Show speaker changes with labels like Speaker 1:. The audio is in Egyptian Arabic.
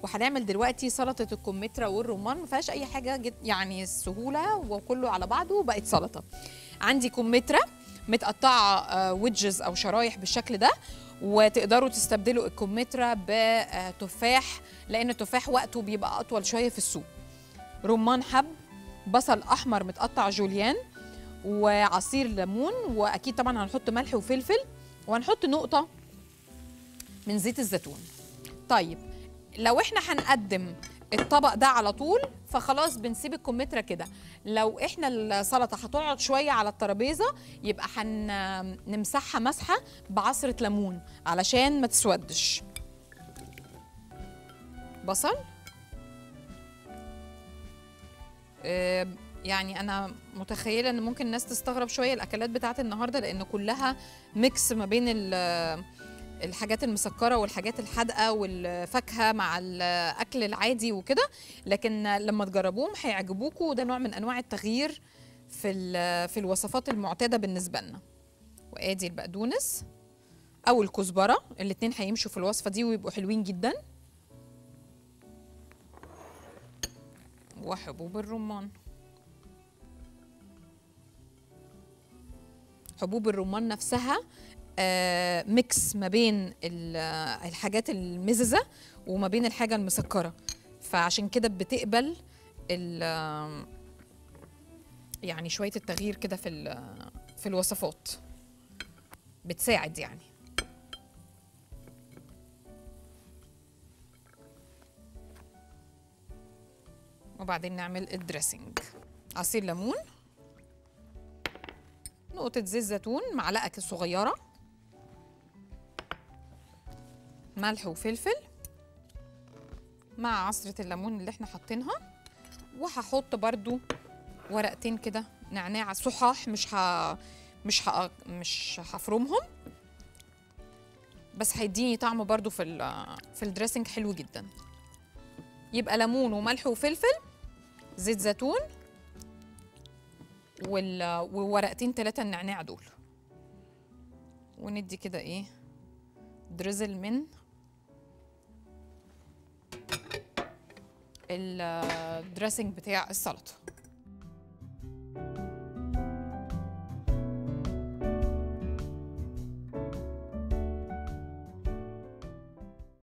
Speaker 1: وهنعمل دلوقتي سلطه الكمثرى والرمان ما فيهاش اي حاجه جد يعني سهوله وكله على بعضه بقت سلطه عندي كمثرى متقطعه ويدجز او شرايح بالشكل ده وتقدروا تستبدلوا الكمثرى بتفاح لان التفاح وقته بيبقى اطول شويه في السوق رمان حب بصل احمر متقطع جوليان وعصير ليمون واكيد طبعا هنحط ملح وفلفل وهنحط نقطه من زيت الزيتون طيب لو احنا هنقدم الطبق ده على طول فخلاص بنسيب الكمثرى كده لو احنا السلطه هتقعد شويه على الترابيزه يبقى هنمسحها مسحه بعصره ليمون علشان ما تسودش بصل آه، يعني انا متخيله ان ممكن الناس تستغرب شويه الاكلات بتاعت النهارده لان كلها ميكس ما بين ال- الحاجات المسكره والحاجات الحادقه والفاكهه مع الاكل العادي وكده لكن لما تجربوهم هيعجبوكوا وده نوع من انواع التغيير في ال- في الوصفات المعتاده بالنسبه لنا وادي البقدونس او الكزبره الاتنين هيمشوا في الوصفه دي ويبقوا حلوين جدا وحبوب الرمان حبوب الرمان نفسها آه، ميكس ما بين ال- آه، الحاجات المززة وما بين الحاجة المسكرة فعشان كده بتقبل ال- آه، يعني شوية التغيير كده في ال- في الوصفات بتساعد يعني وبعدين نعمل الدريسنج عصير ليمون نقطة زيت زيتون معلقة صغيرة ملح وفلفل مع عصرة الليمون اللي احنا حاطينها وهحط برضو ورقتين كده نعناع صحاح مش ه... مش ه... مش هفرمهم بس هيديني طعم برضو في ال... في الدريسنج حلو جدا يبقى ليمون وملح وفلفل زيت زيتون وال... وورقتين ثلاثة النعناع دول وندي كده ايه دريزل من الدريسنج بتاع السلطه